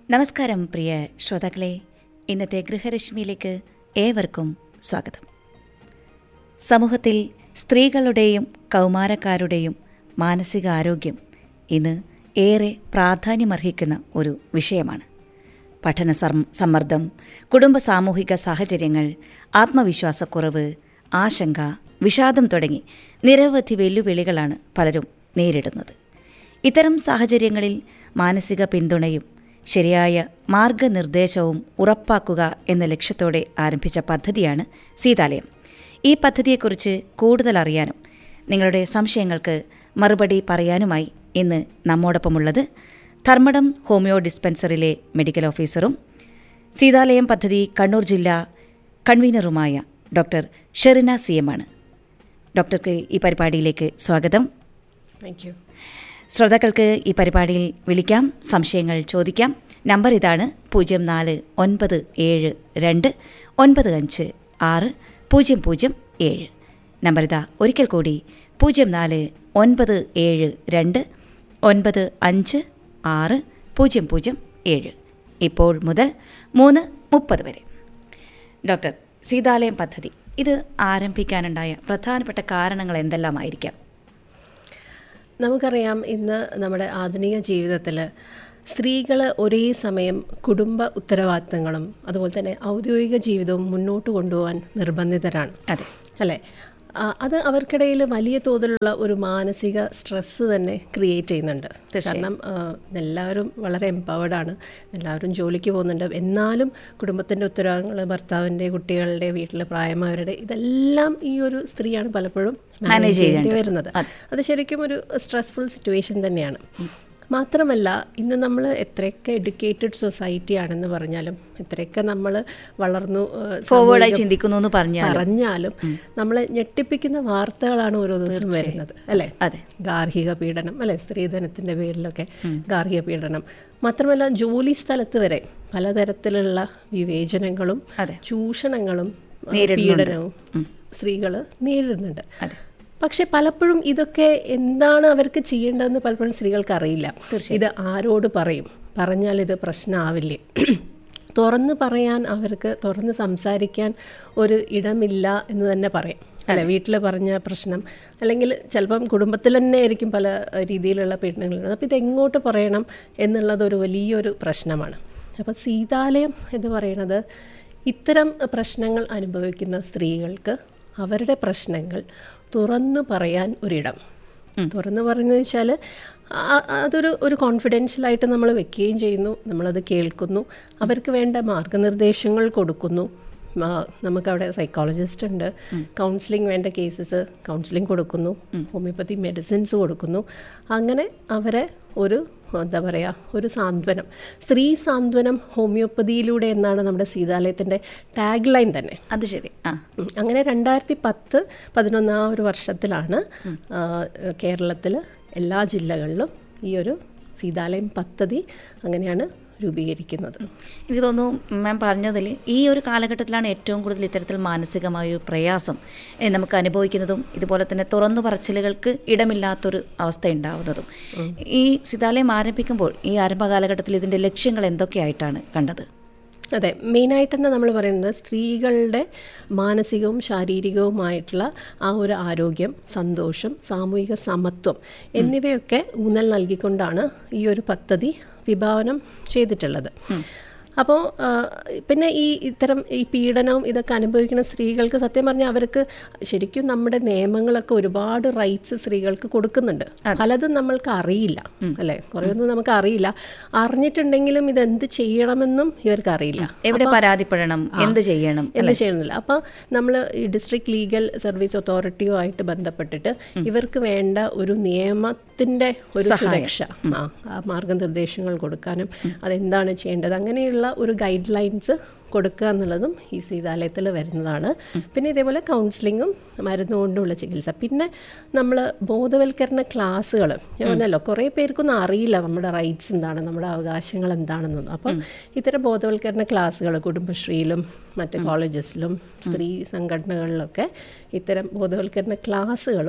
നമസ്കാരം പ്രിയ ശ്രോതാക്കളെ ഇന്നത്തെ ഗൃഹരശ്മിയിലേക്ക് ഏവർക്കും സ്വാഗതം സമൂഹത്തിൽ സ്ത്രീകളുടെയും കൗമാരക്കാരുടെയും മാനസികാരോഗ്യം ഇന്ന് ഏറെ പ്രാധാന്യമർഹിക്കുന്ന ഒരു വിഷയമാണ് പഠന സം- സമ്മർദ്ദം കുടുംബ സാമൂഹിക സാഹചര്യങ്ങൾ ആത്മവിശ്വാസക്കുറവ് ആശങ്ക വിഷാദം തുടങ്ങി നിരവധി വെല്ലുവിളികളാണ് പലരും നേരിടുന്നത് ഇത്തരം സാഹചര്യങ്ങളിൽ മാനസിക പിന്തുണയും ശരിയായ മാർഗനിർദ്ദേശവും ഉറപ്പാക്കുക എന്ന ലക്ഷ്യത്തോടെ ആരംഭിച്ച പദ്ധതിയാണ് സീതാലയം ഈ പദ്ധതിയെക്കുറിച്ച് കൂടുതൽ അറിയാനും നിങ്ങളുടെ സംശയങ്ങൾക്ക് മറുപടി പറയാനുമായി ഇന്ന് നമ്മോടൊപ്പമുള്ളത് ധർമ്മടം ഹോമിയോ ഡിസ്പെൻസറിലെ മെഡിക്കൽ ഓഫീസറും സീതാലയം പദ്ധതി കണ്ണൂർ ജില്ലാ കൺവീനറുമായ ഡോക്ടർ ഷെറിന സി എം ആണ് ഡോക്ടർക്ക് ഈ പരിപാടിയിലേക്ക് സ്വാഗതം താങ്ക് യു ശ്രോതാക്കൾക്ക് ഈ പരിപാടിയിൽ വിളിക്കാം സംശയങ്ങൾ ചോദിക്കാം നമ്പർ ഇതാണ് പൂജ്യം നാല് ഒൻപത് ഏഴ് രണ്ട് ഒൻപത് അഞ്ച് ആറ് പൂജ്യം പൂജ്യം ഏഴ് നമ്പർ ഇതാ ഒരിക്കൽ കൂടി പൂജ്യം നാല് ഒൻപത് ഏഴ് രണ്ട് ഒൻപത് അഞ്ച് ആറ് പൂജ്യം പൂജ്യം ഏഴ് ഇപ്പോൾ മുതൽ മൂന്ന് മുപ്പത് വരെ ഡോക്ടർ സീതാലയം പദ്ധതി ഇത് ആരംഭിക്കാനുണ്ടായ പ്രധാനപ്പെട്ട കാരണങ്ങൾ എന്തെല്ലാമായിരിക്കാം നമുക്കറിയാം ഇന്ന് നമ്മുടെ ആധുനിക ജീവിതത്തിൽ സ്ത്രീകൾ ഒരേ സമയം കുടുംബ ഉത്തരവാദിത്തങ്ങളും അതുപോലെ തന്നെ ഔദ്യോഗിക ജീവിതവും മുന്നോട്ട് കൊണ്ടുപോകാൻ നിർബന്ധിതരാണ് അതെ അല്ലേ ആ, അത് അവർക്കിടയിൽ വലിയ തോതിലുള്ള ഒരു മാനസിക സ്ട്രെസ്സ് തന്നെ ക്രിയേറ്റ് ചെയ്യുന്നുണ്ട് കാരണം ആ, എല്ലാവരും വളരെ എംപവേർഡ് ആണ് എല്ലാവരും ജോലിക്ക് പോകുന്നുണ്ട് എന്നാലും കുടുംബത്തിൻ്റെ ഉത്തരവാദിത്തങ്ങൾ ഭർത്താവിൻ്റെ കുട്ടികളുടെ വീട്ടിലെ പ്രായമായവരുടെ ഇതെല്ലാം ഈ ഒരു സ്ത്രീയാണ് പലപ്പോഴും മാനേജ് ചെയ്യേണ്ടി വരുന്നത് അത് ശരിക്കും ഒരു സ്ട്രെസ്ഫുൾ സിറ്റുവേഷൻ തന്നെയാണ് മാത്രമല്ല ഇന്ന് നമ്മൾ എത്രയൊക്കെ എഡ്യൂക്കേറ്റഡ് സൊസൈറ്റി ആണെന്ന് പറഞ്ഞാലും എത്രയൊക്കെ നമ്മൾ വളർന്നു ആ, ഫോർവേഡായി ചിന്തിക്കുന്നു എന്ന് പറഞ്ഞാൽ പറഞ്ഞാലും നമ്മളെ ഞെട്ടിപ്പിക്കുന്ന വാർത്തകളാണ് ഓരോ ദിവസം വരുന്നത് അല്ലേ അതെ ഗാർഹിക പീഡനം അല്ലെ സ്ത്രീധനത്തിന്റെ പേരിലൊക്കെ ഗാർഹിക പീഡനം മാത്രമല്ല ജോലി സ്ഥലത്ത് വരെ പലതരത്തിലുള്ള വിവേചനങ്ങളും അതെ. ചൂഷണങ്ങളും ആ, പീഡനവും സ്ത്രീകൾ നേരിടുന്നുണ്ട് പക്ഷെ പലപ്പോഴും ഇതൊക്കെ എന്താണ് അവർക്ക് ചെയ്യേണ്ടതെന്ന് പലപ്പോഴും സ്ത്രീകൾക്ക് അറിയില്ല ഇത് ആരോട് പറയും പറഞ്ഞാൽ ഇത് പ്രശ്നമാവില്ലേ തുറന്ന് പറയാൻ അവർക്ക് തുറന്ന് സംസാരിക്കാൻ ഒരു ഇടമില്ല എന്ന് തന്നെ പറയാം അല്ലെ വീട്ടിൽ പറഞ്ഞ പ്രശ്നം അല്ലെങ്കിൽ ചിലപ്പം കുടുംബത്തിൽ തന്നെ ആയിരിക്കും പല രീതിയിലുള്ള പീഡനങ്ങളുള്ളത് അപ്പോൾ ഇത് എങ്ങോട്ട് പറയണം എന്നുള്ളത് ഒരു വലിയൊരു പ്രശ്നമാണ് അപ്പോൾ സീതാലയം എന്ന് പറയുന്നത് ഇത്തരം പ്രശ്നങ്ങൾ അനുഭവിക്കുന്ന സ്ത്രീകൾക്ക് അവരുടെ പ്രശ്നങ്ങൾ തുറന്നു പറയാൻ ഒരിടം തുറന്നു പറയുന്നത് വെച്ചാൽ അതൊരു ഒരു കോൺഫിഡൻഷ്യലായിട്ട് നമ്മൾ വെക്കുകയും ചെയ്യുന്നു നമ്മളത് കേൾക്കുന്നു അവർക്ക് വേണ്ട മാർഗനിർദ്ദേശങ്ങൾ കൊടുക്കുന്നു ആ, നമുക്കവിടെ സൈക്കോളജിസ്റ്റ് ഉണ്ട് കൗൺസിലിംഗ് വേണ്ട കേസസ് കൗൺസിലിംഗ് കൊടുക്കുന്നു ഹോമിയോപ്പതി മെഡിസിൻസ് കൊടുക്കുന്നു അങ്ങനെ അവരെ ഒരു എന്താ പറയുക ഒരു സാന്ത്വനം സ്ത്രീ സാന്ത്വനം ഹോമിയോപ്പതിയിലൂടെ എന്നാണ് നമ്മുടെ സീതാലയത്തിൻ്റെ ടാഗ് ലൈൻ തന്നെ അത് ശരി ആ ഉം. അങ്ങനെ രണ്ടായിരത്തി പത്ത് പതിനൊന്ന് ആ ഒരു വർഷത്തിലാണ് കേരളത്തിൽ എല്ലാ ജില്ലകളിലും ഈ ഒരു സീതാലയം പദ്ധതി അങ്ങനെയാണ് രൂപീകരിക്കുന്നത് എനിക്ക് തോന്നുന്നു മാം പറഞ്ഞതിൽ ഈ ഒരു കാലഘട്ടത്തിലാണ് ഏറ്റവും കൂടുതൽ ഇത്തരത്തിൽ മാനസികമായ ഒരു പ്രയാസം ഏ, നമുക്ക് അനുഭവിക്കുന്നതും ഇതുപോലെ തന്നെ തുറന്നു പറച്ചിലുകൾക്ക് ഇടമില്ലാത്തൊരു അവസ്ഥ ഉണ്ടാവുന്നതും ഈ സിതാലയം ആരംഭിക്കുമ്പോൾ ഈ ആരംഭ കാലഘട്ടത്തിൽ ഇതിൻ്റെ ലക്ഷ്യങ്ങൾ എന്തൊക്കെയായിട്ടാണ് കണ്ടത് അതെ മെയിനായിട്ട് തന്നെ നമ്മൾ പറയുന്നത് സ്ത്രീകളുടെ മാനസികവും ശാരീരികവുമായിട്ടുള്ള ആ ഒരു ആരോഗ്യം സന്തോഷം സാമൂഹിക സമത്വം എന്നിവയൊക്കെ ഊന്നൽ നൽകിക്കൊണ്ടാണ് ഈ ഒരു പദ്ധതി വിഭാവനം ചെയ്തിട്ടുള്ളത് അപ്പോൾ പിന്നെ ഈ ഇത്തരം ഈ പീഡനവും ഇതൊക്കെ അനുഭവിക്കുന്ന സ്ത്രീകൾക്ക് സത്യം പറഞ്ഞാൽ അവർക്ക് ശരിക്കും നമ്മുടെ നിയമങ്ങളൊക്കെ ഒരുപാട് റൈറ്റ്സ് സ്ത്രീകൾക്ക് കൊടുക്കുന്നുണ്ട് പലതും നമ്മൾക്ക് അറിയില്ല അല്ലേ കുറേയൊന്നും നമുക്ക് അറിയില്ല അറിഞ്ഞിട്ടുണ്ടെങ്കിലും ഇത് എന്ത് ചെയ്യണമെന്നും ഇവർക്ക് അറിയില്ല എവിടെ പരാതിപ്പെടണം എന്ത് ചെയ്യണം എന്ത് ചെയ്യണമെന്നില്ല അപ്പോൾ നമ്മൾ ഈ ഡിസ്ട്രിക്ട് ലീഗൽ സർവീസ് അതോറിറ്റിയോ ആയിട്ട് ബന്ധപ്പെട്ടിട്ട് ഇവർക്ക് വേണ്ട ഒരു നിയമത്തിൻ്റെ ഒരു സുരക്ഷ ആ ആ മാർഗനിർദ്ദേശങ്ങൾ കൊടുക്കാനും അതെന്താണ് ചെയ്യേണ്ടത് അങ്ങനെയുള്ള ഒരു ഗൈഡ് ലൈൻസ് കൊടുക്കുക എന്നുള്ളതും ഈ സീതാലയത്തിൽ വരുന്നതാണ് പിന്നെ ഇതേപോലെ കൗൺസിലിങ്ങും മരുന്ന് കൊണ്ടുള്ള ചികിത്സ പിന്നെ നമ്മൾ ബോധവൽക്കരണ ക്ലാസ്സുകൾ ഞാൻ പറഞ്ഞല്ലോ കുറേ പേർക്കൊന്നും അറിയില്ല നമ്മുടെ റൈറ്റ്സ് എന്താണ് നമ്മുടെ അവകാശങ്ങൾ എന്താണെന്നൊന്നും അപ്പം ഇത്തരം ബോധവൽക്കരണ ക്ലാസ്സുകൾ കുടുംബശ്രീയിലും മറ്റ് കോളേജസിലും സ്ത്രീ സംഘടനകളിലൊക്കെ ഇത്തരം ബോധവൽക്കരണ ക്ലാസ്സുകളും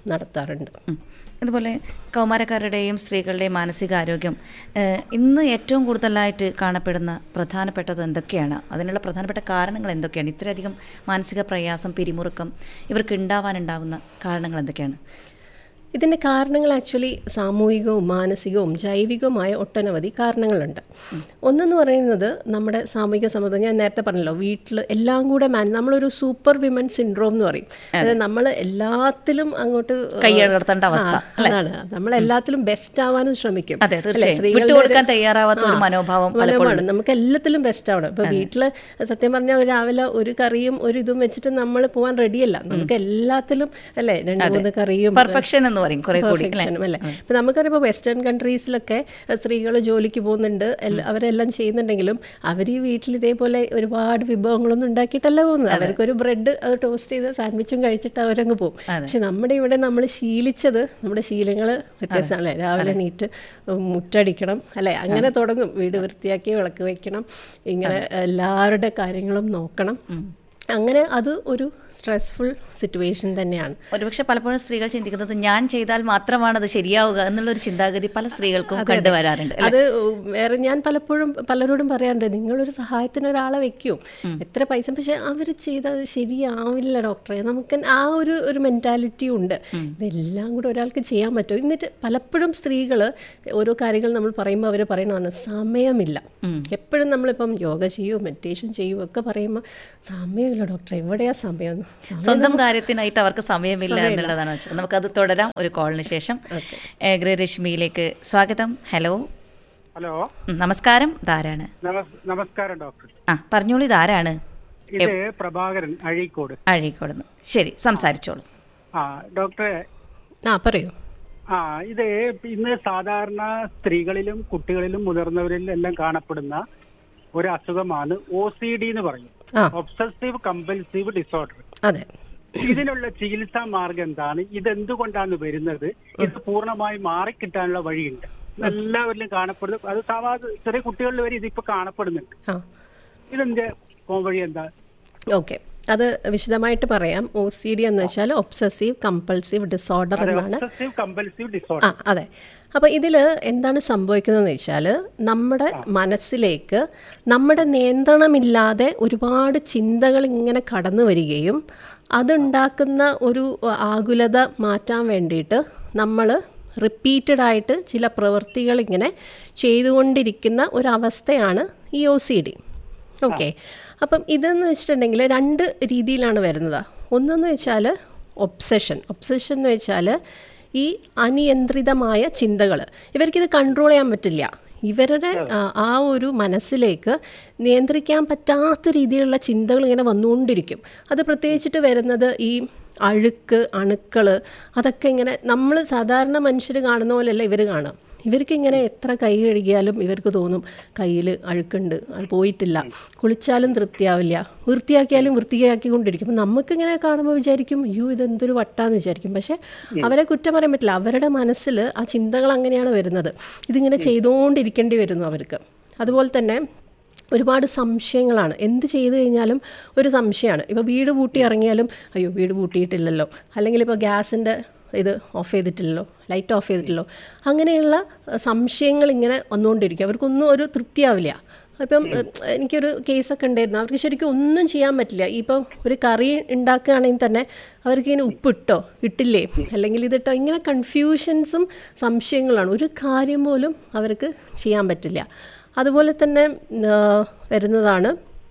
നടത്താറുണ്ട് ഉം. അതുപോലെ കൗമാരക്കാരുടെയും സ്ത്രീകളുടെയും മാനസികാരോഗ്യം ഏഹ്, ഇന്ന് ഏറ്റവും കൂടുതലായിട്ട് കാണപ്പെടുന്ന പ്രധാനപ്പെട്ടത് എന്തൊക്കെയാണ് അതിനുള്ള പ്രധാനപ്പെട്ട കാരണങ്ങൾ എന്തൊക്കെയാണ് ഇത്രയധികം മാനസിക പ്രയാസം പിരിമുറുക്കം ഇവർക്ക് ഉണ്ടാവാനുണ്ടാവുന്ന കാരണങ്ങൾ എന്തൊക്കെയാണ് ഇതിൻ്റെ കാരണങ്ങൾ ആക്ച്വലി സാമൂഹികവും മാനസികവും ജൈവികവുമായ ഒട്ടനവധി കാരണങ്ങളുണ്ട് ഒന്നെന്ന് പറയുന്നത് നമ്മുടെ സാമൂഹിക സമ്മതം ഞാൻ നേരത്തെ പറഞ്ഞല്ലോ വീട്ടിൽ എല്ലാം കൂടെ മാൻ നമ്മളൊരു സൂപ്പർ വിമൻ സിൻഡ്രോം എന്ന് പറയും അതായത് നമ്മൾ എല്ലാത്തിലും അങ്ങോട്ട് കൈയടർത്തേണ്ട അവസ്ഥ, ആ, അതാണ് നമ്മൾ എല്ലാത്തിലും ബെസ്റ്റ് ആവാനും ശ്രമിക്കും അതെ, അല്ലേ? തീർച്ചയായും. സ്ത്രീകളുടെ വിട്ടുകൊടുക്കാൻ ഒരു- തയ്യാറാവാത്ത ഒരു ആ, മനോഭാവം മനോഭാവമാണ് നമുക്ക് എല്ലാത്തിലും ബെസ്റ്റ് ആവണം ഇപ്പൊ വീട്ടില് സത്യം പറഞ്ഞാൽ രാവിലെ ഒരു കറിയും ഒരു ഇതും വെച്ചിട്ട് നമ്മൾ പോവാൻ റെഡിയല്ല നമുക്ക് എല്ലാത്തിലും അല്ലേ രണ്ട് മൂന്ന് കറിയും പെർഫെക്ഷൻ എന്ന് പറയും കുറെ കൂടി അല്ലേ പെർഫെക്ഷനും അല്ലേ ഇപ്പം നമുക്കറിയാം ഇപ്പോൾ വെസ്റ്റേൺ കൺട്രീസിലൊക്കെ സ്ത്രീകൾ ജോലിക്ക് പോകുന്നുണ്ട് എല്ല- അവരെല്ലാം ചെയ്യുന്നുണ്ടെങ്കിലും അവർ ഈ വീട്ടിൽ ഇതേപോലെ ഒരുപാട് വിഭവങ്ങളൊന്നും ഉണ്ടാക്കിയിട്ടല്ല പോകുന്നത് അവർക്കൊരു ബ്രെഡ് അത് ടോസ്റ്റ് ചെയ്ത് സാൻഡ്വിച്ചും കഴിച്ചിട്ട് അവരങ്ങ് പോകും പക്ഷെ നമ്മുടെ ഇവിടെ നമ്മൾ ശീലിച്ചത് നമ്മുടെ ശീലങ്ങൾ വ്യത്യാസമല്ലേ രാവിലെ എണീറ്റ് മുറ്റടിക്കണം അല്ലേ അങ്ങനെ തുടങ്ങും വീട് വൃത്തിയാക്കി വിളക്ക് വെക്കണം ഇങ്ങനെ എല്ലാവരുടെ കാര്യങ്ങളും നോക്കണം അങ്ങനെ അത് ഒരു സ്ട്രെസ്ഫുൾ സിറ്റുവേഷൻ തന്നെയാണ് ഒരുപക്ഷെ പലപ്പോഴും സ്ത്രീകൾ ചിന്തിക്കുന്നത് ഞാൻ ചെയ്താൽ മാത്രമാണ് അത് ശരിയാവുക എന്നുള്ളൊരു ചിന്താഗതി പല സ്ത്രീകൾക്കും കണ്ടുവരാറുണ്ട് അല്ലേ? അത് വേറെ ഞാൻ പലപ്പോഴും പലരോടും പറയാറുണ്ട് നിങ്ങളൊരു സഹായത്തിന് ഒരാളെ വെക്കും എത്ര പൈസ പക്ഷെ അവർ ചെയ്താൽ ശരിയാവില്ല ഡോക്ടറെ നമുക്ക് ആ ഒരു ഒരു മെൻറ്റാലിറ്റി ഉണ്ട് ഇതെല്ലാം കൂടെ ഒരാൾക്ക് ചെയ്യാൻ പറ്റും എന്നിട്ട് പലപ്പോഴും സ്ത്രീകൾ ഓരോ കാര്യങ്ങൾ നമ്മൾ പറയുമ്പോൾ അവർ പറയുന്നതാണ് സമയമില്ല എപ്പോഴും നമ്മളിപ്പം യോഗ ചെയ്യൂ മെഡിറ്റേഷൻ ചെയ്യൂ ഒക്കെ പറയുമ്പോൾ സമയമില്ല ഡോക്ടറെ എവിടെയാ സമയം സമയം സ്വന്തം കാര്യത്തിനായിട്ട് അവർക്ക് സമയമില്ല എന്നുള്ളതാണ് മനസ്സിലായത് നമുക്കത് തുടരാം ഒരു കോളിന് ശേഷം ഏ, ഗൃഹരശ്മിയിലേക്ക് സ്വാഗതം ഹലോ ഹലോ ഉം, നമസ്കാരം ഇതാരാണ് നമസ് നമസ്കാരം ഡോക്ടർ ആ പറഞ്ഞോളൂ ഇതാരാണ് ഇത് പ്രഭാകരൻ അഴീക്കോട് അഴീക്കോടുന്ന് ശരി സംസാരിച്ചോളൂ ആ ഡോക്ടറെ ആ പറയൂ ആ ഇത് ഇന്ന് സാധാരണ സ്ത്രീകളിലും കുട്ടികളിലും മുതിർന്നവരിലും എല്ലാം കാണപ്പെടുന്ന ഒരു അസുഖമാണ് ഒ സി ഡി എന്ന് പറയും ആ ഒബ്സസീവ് കമ്പൽസീവ് ഡിസോർഡർ അതെ ഇതിനുള്ള ചികിത്സാ മാർഗം എന്താണ് ഇത് എന്തുകൊണ്ടാണ് വരുന്നത് ഇത് പൂർണ്ണമായി മാറിക്കിട്ടാനുള്ള വഴിയുണ്ട് എല്ലാവരിലും കാണപ്പെടുന്നു അത് സാധാരണ ചെറിയ കുട്ടികളിൽ വരെ ഇതിപ്പോ കാണപ്പെടുന്നുണ്ട് ആ ഇതിന്റെ വഴി എന്താ ഓക്കെ അത് വിശദമായിട്ട് പറയാം ഒ സി ഡി എന്ന് വെച്ചാൽ ഒബ്സസീവ് കമ്പൾസീവ് ഡിസോർഡർ എന്നാണ് ഒബ്സസീവ് കമ്പൽസീവ് ഡിസോർഡർ ആ അതെ അപ്പോൾ ഇതിൽ എന്താണ് സംഭവിക്കുന്നതെന്ന് വെച്ചാൽ നമ്മുടെ മനസ്സിലേക്ക് നമ്മുടെ നിയന്ത്രണമില്ലാതെ ഒരുപാട് ചിന്തകൾ ഇങ്ങനെ കടന്നു വരികയും അതുണ്ടാക്കുന്ന ഒരു ആകുലത മാറ്റാൻ വേണ്ടിയിട്ട് നമ്മൾ റിപ്പീറ്റഡ് ആയിട്ട് ചില പ്രവൃത്തികൾ ഇങ്ങനെ ചെയ്തുകൊണ്ടിരിക്കുന്ന ഒരവസ്ഥയാണ് ഈ ഒ സി ഡി ഓക്കെ അപ്പം ഇതെന്ന് വെച്ചിട്ടുണ്ടെങ്കിൽ രണ്ട് രീതിയിലാണ് വരുന്നത് ഒന്നെന്ന് വെച്ചാൽ ഒബ്സഷൻ ഒബ്സഷൻ എന്ന് വെച്ചാൽ ഈ അനിയന്ത്രിതമായ ചിന്തകൾ ഇവർക്കിത് കൺട്രോൾ ചെയ്യാൻ പറ്റില്ല ഇവരുടെ ആ, ആ ഒരു മനസ്സിലേക്ക് നിയന്ത്രിക്കാൻ പറ്റാത്ത രീതിയിലുള്ള ചിന്തകൾ ഇങ്ങനെ വന്നുകൊണ്ടിരിക്കും അത് പ്രത്യേകിച്ചിട്ട് വരുന്നത് ഈ അഴുക്ക് അണുക്കൾ അതൊക്കെ ഇങ്ങനെ നമ്മൾ സാധാരണ മനുഷ്യർ കാണുന്ന പോലെയല്ല ഇവർ കാണാം ഇവർക്ക് ഇങ്ങനെ എത്ര കൈ കഴുകിയാലും ഇവർക്ക് തോന്നും കയ്യിൽ അഴുക്കുണ്ട് അത് പോയിട്ടില്ല കുളിച്ചാലും തൃപ്തിയാവില്ല വൃത്തിയാക്കിയാലും വൃത്തിയാക്കിക്കൊണ്ടിരിക്കും അപ്പം നമുക്കിങ്ങനെ കാണുമ്പോൾ വിചാരിക്കും അയ്യോ ഇതെന്തൊരു വട്ടാന്ന് വിചാരിക്കും പക്ഷേ അവരെ കുറ്റം പറയാൻ പറ്റില്ല അവരുടെ മനസ്സിൽ ആ ചിന്തകൾ അങ്ങനെയാണ് വരുന്നത് ഇതിങ്ങനെ ചെയ്തുകൊണ്ടിരിക്കേണ്ടി വരുന്നു അവർക്ക് അതുപോലെ തന്നെ ഒരുപാട് സംശയങ്ങളാണ് എന്ത് ചെയ്തു കഴിഞ്ഞാലും ഒരു സംശയമാണ് ഇപ്പോൾ വീട് പൂട്ടി ഇറങ്ങിയാലും അയ്യോ വീട് പൂട്ടിയിട്ടില്ലല്ലോ അല്ലെങ്കിൽ ഇപ്പോൾ ഗ്യാസിൻ്റെ ഇത് ഓഫ് ചെയ്തിട്ടില്ലല്ലോ ലൈറ്റ് ഓഫ് ചെയ്തിട്ടില്ലല്ലോ അങ്ങനെയുള്ള അഹ്, സംശയങ്ങൾ ഇങ്ങനെ വന്നുകൊണ്ടിരിക്കും അവർക്കൊന്നും ഒരു തൃപ്തിയാവില്ല ഇപ്പം എഹ്, എനിക്കൊരു കേസൊക്കെ ഉണ്ടായിരുന്നു അവർക്ക് ശരിക്കും ഒന്നും ചെയ്യാൻ പറ്റില്ല ഇപ്പം ഒരു കറി ഉണ്ടാക്കുകയാണെങ്കിൽ തന്നെ അവർക്ക് ഇങ്ങനെ ഉപ്പിട്ടോ ഇട്ടില്ലേ അല്ലെങ്കിൽ ഇതിട്ടോ ഇങ്ങനെ കൺഫ്യൂഷൻസും സംശയങ്ങളാണ് ഒരു കാര്യം പോലും അവർക്ക് ചെയ്യാൻ പറ്റില്ല അതുപോലെ തന്നെ ആ, വരുന്നതാണ്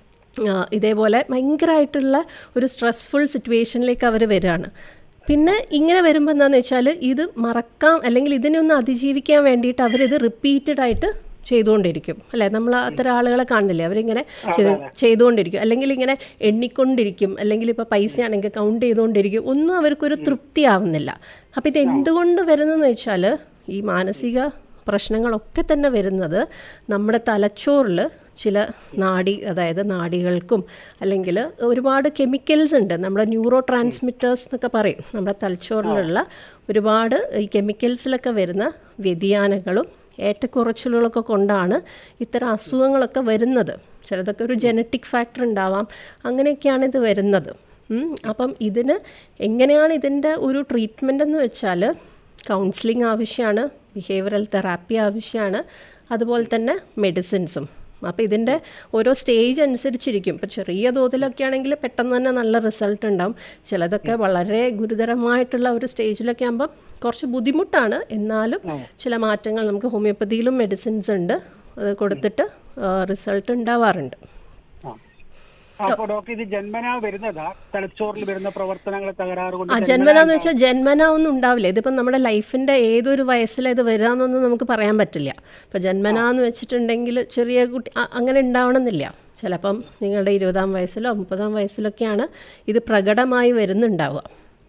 ആ, ഇതേപോലെ ഭയങ്കരമായിട്ടുള്ള ഒരു സ്ട്രെസ്ഫുൾ സിറ്റുവേഷനിലേക്ക് അവർ വരികയാണ് പിന്നെ ഇങ്ങനെ വരുമ്പോൾ എന്താണെന്ന് വെച്ചാൽ ഇത് മറക്കാം അല്ലെങ്കിൽ ഇതിനെ ഒന്ന് അതിജീവിക്കാൻ വേണ്ടിയിട്ട് അവരിത് റിപ്പീറ്റഡ് ആയിട്ട് ചെയ്തുകൊണ്ടിരിക്കും അല്ലേ നമ്മൾ അത്തരം ആളുകളെ കാണുന്നില്ലേ അവരിങ്ങനെ ചെയ്ത് ചെയ്തുകൊണ്ടിരിക്കും അല്ലെങ്കിൽ ഇങ്ങനെ എണ്ണിക്കൊണ്ടിരിക്കും അല്ലെങ്കിൽ ഇപ്പോൾ പൈസയാണെങ്കിൽ കൗണ്ട് ചെയ്തുകൊണ്ടിരിക്കും ഒന്നും അവർക്കൊരു തൃപ്തിയാവുന്നില്ല അപ്പോൾ ഇത് എന്തുകൊണ്ട് വരുന്നതെന്ന് വെച്ചാൽ ഈ മാനസിക പ്രശ്നങ്ങളൊക്കെ തന്നെ വരുന്നത് നമ്മുടെ തലച്ചോറിൽ ചില നാഡി അതായത് നാഡികൾക്കും അല്ലെങ്കിൽ ഒരുപാട് കെമിക്കൽസ് ഉണ്ട് നമ്മുടെ ന്യൂറോ ട്രാൻസ്മിറ്റേഴ്സ് എന്നൊക്കെ പറയും നമ്മുടെ തലച്ചോറിലുള്ള ഒരുപാട് ഈ കെമിക്കൽസിലൊക്കെ വരുന്ന വ്യതിയാനങ്ങളും ഏറ്റക്കുറച്ചിലുകളൊക്കെ കൊണ്ടാണ് ഇത്തരം അസുഖങ്ങളൊക്കെ വരുന്നത് ചിലതൊക്കെ ഒരു ജനറ്റിക് ഫാക്ടർ ഉണ്ടാവാം അങ്ങനെയൊക്കെയാണ് ഇത് വരുന്നത് ഉം, അപ്പം ഇതിന് എങ്ങനെയാണ് ഇതിൻ്റെ ഒരു ട്രീറ്റ്മെൻ്റ് എന്ന് വെച്ചാൽ കൗൺസിലിംഗ് ആവശ്യമാണ് ബിഹേവിയറൽ തെറാപ്പി ആവശ്യമാണ് അതുപോലെ തന്നെ മെഡിസിൻസും അപ്പോൾ ഇതിൻ്റെ ഓരോ സ്റ്റേജ് അനുസരിച്ചിരിക്കും ഇപ്പോൾ ചെറിയ തോതിലൊക്കെ ആണെങ്കിൽ പെട്ടെന്ന് തന്നെ നല്ല റിസൾട്ട് ഉണ്ടാവും ചിലതൊക്കെ വളരെ ഗുരുതരമായിട്ടുള്ള ഒരു സ്റ്റേജിലൊക്കെ ആകുമ്പം കുറച്ച് ബുദ്ധിമുട്ടാണ് എന്നാലും ചില മാറ്റങ്ങൾ നമുക്ക് ഹോമിയോപ്പതിയിലും മെഡിസിൻസ് ഉണ്ട് അത് കൊടുത്തിട്ട് റിസൾട്ട് ഉണ്ടാവാറുണ്ട് ആ അപ്പൊ ഡോക്ടർ ഇത് ജന്മനാ വരുന്നതാ തലച്ചോറിൽ വരുന്ന പ്രവർത്തനങ്ങളെ തകരാറ് കൊണ്ട് ആ ജന്മനാന്ന് വെച്ചാൽ ജന്മന ഒന്നും ഉണ്ടാവില്ല ഇതിപ്പം നമ്മുടെ ലൈഫിൻ്റെ ഏതൊരു വയസ്സിൽ ഇത് വരാമെന്നൊന്നും നമുക്ക് പറയാൻ പറ്റില്ല ഇപ്പം ജന്മനാന്ന് വെച്ചിട്ടുണ്ടെങ്കിൽ ചെറിയ കുട്ടി അ- അങ്ങനെ ഉണ്ടാവണമെന്നില്ല ചിലപ്പം നിങ്ങളുടെ ഇരുപതാം വയസ്സിലോ മുപ്പതാം വയസ്സിലൊക്കെയാണ് ഇത് പ്രകടമായി വരുന്നുണ്ടാവുക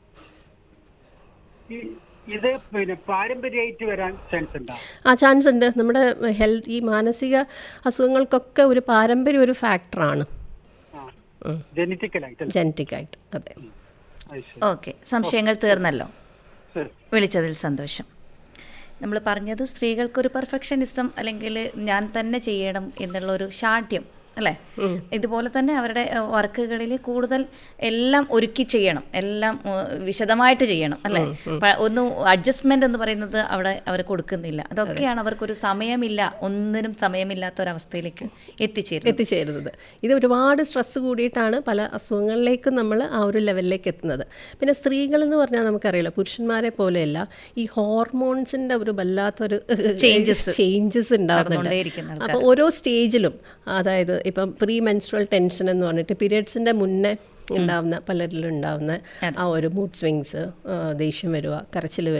ഈ- ഇത് പിന്നെ പാരമ്പര്യമായിട്ട് വരാൻ ചാൻസ് ഉണ്ടാവും ആ ചാൻസ് ഉണ്ട് നമ്മുടെ ഹെൽത്ത് ഈ മാനസിക അസുഖങ്ങൾക്കൊക്കെ ഒരു പാരമ്പര്യം ഒരു ഫാക്ടറാണ് ആ ജനറ്റിക്കലായിട്ട് ജനറ്റിക് ആയിട്ട് അതെ ഓക്കെ സംശയങ്ങൾ തീർന്നല്ലോ ശരി വിളിച്ചതിൽ സന്തോഷം നമ്മൾ പറഞ്ഞത് സ്ത്രീകൾക്കൊരു പെർഫെക്ഷനിസം അല്ലെങ്കിൽ ഞാൻ തന്നെ ചെയ്യണം എന്നുള്ളൊരു ശാഠ്യം അല്ലേ ഇതുപോലെ തന്നെ അവരുടെ വർക്കുകളിൽ കൂടുതൽ എല്ലാം ഒരുക്കി ചെയ്യണം എല്ലാം ഏഹ്, വിശദമായിട്ട് ചെയ്യണം അല്ലേ പ- ഒന്നും അഡ്ജസ്റ്റ്മെന്റ് എന്ന് പറയുന്നത് അവിടെ അവർ കൊടുക്കുന്നില്ല അതൊക്കെയാണ് അവർക്കൊരു സമയമില്ല ഒന്നിനും സമയമില്ലാത്ത ഒരവസ്ഥയിലേക്ക് എത്തിച്ചേരുന്നത് എത്തിച്ചേരുന്നത് ഇത് ഒരുപാട് സ്ട്രെസ് കൂടിയിട്ടാണ് പല അസുഖങ്ങളിലേക്കും നമ്മൾ ആ ഒരു ലെവലിലേക്ക് എത്തുന്നത് പിന്നെ സ്ത്രീകൾ എന്ന് പറഞ്ഞാൽ നമുക്കറിയില്ല പുരുഷന്മാരെ പോലെയല്ല ഈ ഹോർമോൺസിന്റെ ഒരു വല്ലാത്തൊരു Changes. ചേഞ്ചസ് ഉണ്ടാകുന്നുണ്ട് നടന്നുകൊണ്ടേയിരിക്കുന്ന അപ്പോൾ ഓരോ സ്റ്റേജിലും അതായത് ഇപ്പം പ്രീ മെൻസ്ട്രൽ ടെൻഷൻ എന്ന് പറഞ്ഞിട്ട് പീരിയഡ്സിന്റെ മുന്നേ ഉണ്ടാവുന്ന പലരിലും ഉണ്ടാവുന്ന ആ ഒരു മൂഡ് സ്വിങ്സ് ദേഷ്യം വരിക കരച്ചിൽ വരിക